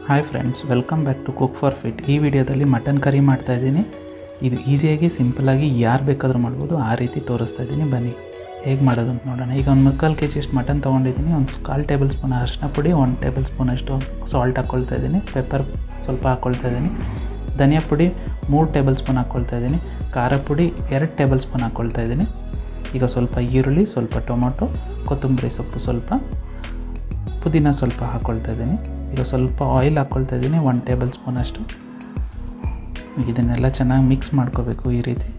hi friends welcome back to cook for fit ಈ ವಿಡಿಯೋದಲ್ಲಿ mutton curry ಮಾಡ್ತಾ ಇದ್ದೀನಿ ಇದು ಈಸಿಯಾಗಿ ಸಿಂಪಲಾಗಿ ಯಾರು ಬೇಕಾದರೂ ಮಾಡ್ಬೋದು ಆ ರೀತಿ ತೋರಿಸ್ತಾ ಇದ್ದೀನಿ ಬನ್ನಿ ಹೇಗೆ ಮಾಡೋದು ಅಂತ ನೋಡೋಣ ಈಗ ಒಂದು ಮುಕ್ಕಾಲು ಕೆ ಜಿ ಅಷ್ಟು ಮಟನ್ ತೊಗೊಂಡಿದ್ದೀನಿ ಒಂದು ಕಾಲು ಟೇಬಲ್ ಸ್ಪೂನ್ ಅರಿಶಿನ ಪುಡಿ ಒಂದು ಟೇಬಲ್ ಸ್ಪೂನ್ ಅಷ್ಟು ಸಾಲ್ಟ್ ಹಾಕ್ಕೊಳ್ತಾ ಇದ್ದೀನಿ ಪೆಪ್ಪರ್ ಸ್ವಲ್ಪ ಹಾಕ್ಕೊಳ್ತಾ ಇದ್ದೀನಿ ಧನಿಯಾ ಪುಡಿ ಮೂರು ಟೇಬಲ್ ಸ್ಪೂನ್ ಹಾಕ್ಕೊಳ್ತಾ ಇದ್ದೀನಿ ಖಾರ ಪುಡಿ ಎರಡು ಟೇಬಲ್ ಸ್ಪೂನ್ ಹಾಕ್ಕೊಳ್ತಾ ಇದ್ದೀನಿ ಈಗ ಸ್ವಲ್ಪ ಈರುಳ್ಳಿ ಸ್ವಲ್ಪ ಟೊಮೊಟೊ ಕೊತ್ತಂಬರಿ ಸೊಪ್ಪು ಸ್ವಲ್ಪ ಪುದೀನ ಸ್ವಲ್ಪ ಹಾಕ್ಕೊಳ್ತಾ ಇದ್ದೀನಿ ಈಗ ಸ್ವಲ್ಪ ಆಯಿಲ್ ಹಾಕ್ಕೊಳ್ತಾ ಇದ್ದೀನಿ ಒನ್ ಟೇಬಲ್ ಸ್ಪೂನ್ ಅಷ್ಟು ಇದನ್ನೆಲ್ಲ ಚೆನ್ನಾಗಿ ಮಿಕ್ಸ್ ಮಾಡ್ಕೋಬೇಕು ಈ ರೀತಿ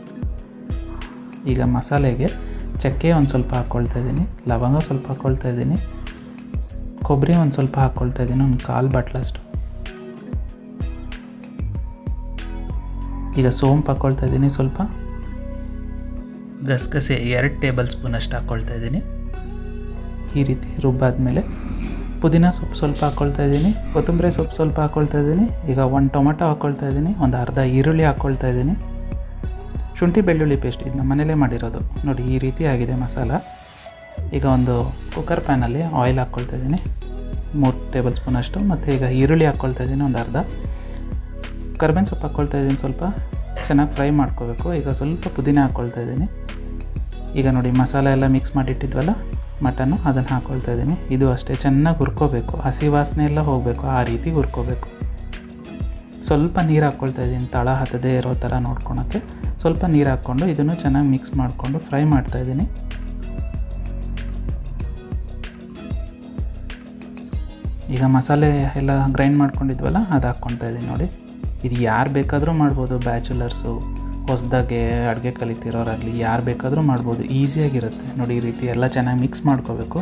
ಈಗ ಮಸಾಲೆಗೆ ಚಕ್ಕೆ ಒಂದು ಸ್ವಲ್ಪ ಹಾಕ್ಕೊಳ್ತಾ ಇದ್ದೀನಿ ಲವಂಗ ಸ್ವಲ್ಪ ಹಾಕ್ಕೊಳ್ತಾ ಇದ್ದೀನಿ ಕೊಬ್ಬರಿ ಒಂದು ಸ್ವಲ್ಪ ಹಾಕ್ಕೊಳ್ತಾ ಇದ್ದೀನಿ ಒಂದು ಕಾಲು ಬಾಟ್ಲಷ್ಟು ಈಗ ಸೋಂಪು ಹಾಕ್ಕೊಳ್ತಾ ಇದ್ದೀನಿ ಸ್ವಲ್ಪ ಗಸಗಸೆ ಎರಡು ಟೇಬಲ್ ಸ್ಪೂನ್ ಅಷ್ಟು ಹಾಕ್ಕೊಳ್ತಾ ಇದ್ದೀನಿ ಈ ರೀತಿ ರುಬ್ಬಾದ್ಮೇಲೆ ಪುದೀನ ಸೊಪ್ಪು ಸ್ವಲ್ಪ ಹಾಕ್ಕೊಳ್ತಾ ಇದ್ದೀನಿ ಕೊತ್ತಂಬರಿ ಸೊಪ್ಪು ಸ್ವಲ್ಪ ಹಾಕ್ಕೊಳ್ತಾ ಇದ್ದೀನಿ ಈಗ ಒಂದು ಟೊಮೆಟೊ ಹಾಕ್ಕೊಳ್ತಾ ಇದ್ದೀನಿ ಒಂದು ಅರ್ಧ ಈರುಳ್ಳಿ ಹಾಕ್ಕೊಳ್ತಾ ಇದ್ದೀನಿ ಶುಂಠಿ ಬೆಳ್ಳುಳ್ಳಿ ಪೇಸ್ಟ್ ಇದು ನಮ್ಮ ಮನೇಲೇ ಮಾಡಿರೋದು ನೋಡಿ ಈ ರೀತಿ ಆಗಿದೆ ಮಸಾಲ ಈಗ ಒಂದು ಕುಕ್ಕರ್ ಪ್ಯಾನಲ್ಲಿ ಆಯಿಲ್ ಹಾಕ್ಕೊಳ್ತಾ ಇದ್ದೀನಿ ಮೂರು ಟೇಬಲ್ ಸ್ಪೂನ್ ಅಷ್ಟು ಮತ್ತು ಈಗ ಈರುಳ್ಳಿ ಹಾಕ್ಕೊಳ್ತಾ ಇದ್ದೀನಿ ಒಂದು ಅರ್ಧ ಕರ್ಬೇವಿನ ಸೊಪ್ಪು ಹಾಕ್ಕೊಳ್ತಾ ಇದ್ದೀನಿ ಸ್ವಲ್ಪ ಚೆನ್ನಾಗಿ ಫ್ರೈ ಮಾಡ್ಕೋಬೇಕು ಈಗ ಸ್ವಲ್ಪ ಪುದೀನ ಹಾಕ್ಕೊಳ್ತಾ ಇದ್ದೀನಿ ಈಗ ನೋಡಿ ಮಸಾಲೆ ಎಲ್ಲ ಮಿಕ್ಸ್ ಮಾಡಿಟ್ಟಿದ್ವಲ್ಲ ಮಟನ್ನು ಅದನ್ನು ಹಾಕ್ಕೊಳ್ತಾ ಇದ್ದೀನಿ ಇದು ಅಷ್ಟೇ ಚೆನ್ನಾಗಿ ಹುರ್ಕೋಬೇಕು ಹಸಿ ವಾಸನೆ ಎಲ್ಲ ಹೋಗಬೇಕು ಆ ರೀತಿ ಹುರ್ಕೋಬೇಕು ಸ್ವಲ್ಪ ನೀರು ಹಾಕ್ಕೊಳ್ತಾ ಇದ್ದೀನಿ ತಳ ಹತ್ತದೇ ಇರೋ ಥರ ನೋಡ್ಕೊಳಕ್ಕೆ ಸ್ವಲ್ಪ ನೀರು ಹಾಕ್ಕೊಂಡು ಇದನ್ನು ಚೆನ್ನಾಗಿ ಮಿಕ್ಸ್ ಮಾಡಿಕೊಂಡು ಫ್ರೈ ಮಾಡ್ತಾ ಇದ್ದೀನಿ ಈಗ ಮಸಾಲೆ ಎಲ್ಲ ಗ್ರೈಂಡ್ ಮಾಡ್ಕೊಂಡಿದ್ವಲ್ಲ ಅದು ಹಾಕ್ಕೊಳ್ತಾ ಇದ್ದೀನಿ ನೋಡಿ ಇದು ಯಾರು ಬೇಕಾದರೂ ಮಾಡ್ಬೋದು ಬ್ಯಾಚುಲರ್ಸು ಹೊಸದಾಗೆ ಅಡುಗೆ ಕಲಿತಿರೋರಾಗಲಿ ಯಾರು ಬೇಕಾದರೂ ಮಾಡ್ಬೋದು ಈಸಿಯಾಗಿರುತ್ತೆ ನೋಡಿ ಈ ರೀತಿ ಎಲ್ಲ ಚೆನ್ನಾಗಿ ಮಿಕ್ಸ್ ಮಾಡ್ಕೋಬೇಕು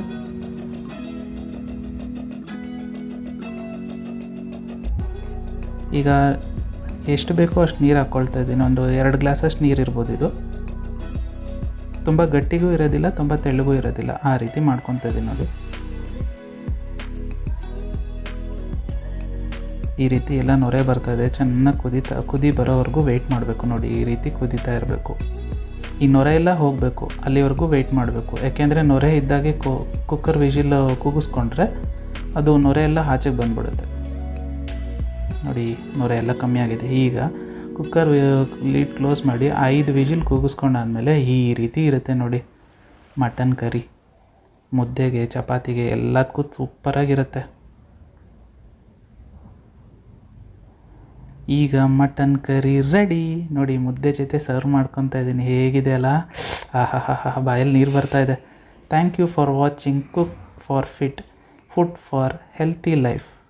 ಈಗ ಎಷ್ಟು ಬೇಕೋ ಅಷ್ಟು ನೀರು ಹಾಕ್ಕೊಳ್ತಾ ಇದ್ದೀನಿ ಒಂದು ಎರಡು ಗ್ಲಾಸಷ್ಟು ನೀರು ಇರ್ಬೋದು ಇದು ತುಂಬ ಗಟ್ಟಿಗೂ ಇರೋದಿಲ್ಲ ತುಂಬ ತೆಳ್ಳಗೂ ಇರೋದಿಲ್ಲ ಆ ರೀತಿ ಮಾಡ್ಕೊತಾ ಇದ್ದೀನಿ ನೋಡಿ ಈ ರೀತಿ ಎಲ್ಲ ನೊರೆ ಬರ್ತಾ ಇದೆ ಚೆನ್ನಾಗಿ ಕುದೀತಾ ಕುದಿ ಬರೋವರೆಗೂ ವೆಯ್ಟ್ ಮಾಡಬೇಕು ನೋಡಿ ಈ ರೀತಿ ಕುದೀತಾ ಇರಬೇಕು ಈ ನೊರೆ ಎಲ್ಲ ಹೋಗಬೇಕು ಅಲ್ಲಿವರೆಗೂ ವೆಯ್ಟ್ ಮಾಡಬೇಕು ಯಾಕೆಂದರೆ ನೊರೆ ಇದ್ದಾಗೆ ಕುಕ್ಕರ್ ವಿಜಿಲ್ ಕೂಗಿಸ್ಕೊಂಡ್ರೆ ಅದು ನೊರೆ ಎಲ್ಲ ಆಚೆಗೆ ಬಂದ್ಬಿಡುತ್ತೆ ನೋಡಿ ನೊರೆ ಎಲ್ಲ ಕಮ್ಮಿ ಆಗಿದೆ ಈಗ ಕುಕ್ಕರ್ ಲೀಡ್ ಕ್ಲೋಸ್ ಮಾಡಿ ಐದು ವಿಜಿಲ್ ಕೂಗಿಸ್ಕೊಂಡಾದ್ಮೇಲೆ ಈ ರೀತಿ ಇರುತ್ತೆ ನೋಡಿ ಮಟನ್ ಕರಿ ಮುದ್ದೆಗೆ ಚಪಾತಿಗೆ ಎಲ್ಲದಕ್ಕೂ ಸೂಪರಾಗಿರುತ್ತೆ ಈಗ ಮಟನ್ ಕರಿ ರೆಡಿ ನೋಡಿ ಮುದ್ದೆ ಜೊತೆ ಸರ್ವ್ ಮಾಡ್ಕೊತಾ ಇದ್ದೀನಿ ಹೇಗಿದೆ ಅಲ್ಲ ಆಹಾ ಹಾ ಹಾ ಬಾಯಲ್ಲಿ ನೀರು ಬರ್ತಾ ಇದೆ thank you for watching cook for fit food for healthy life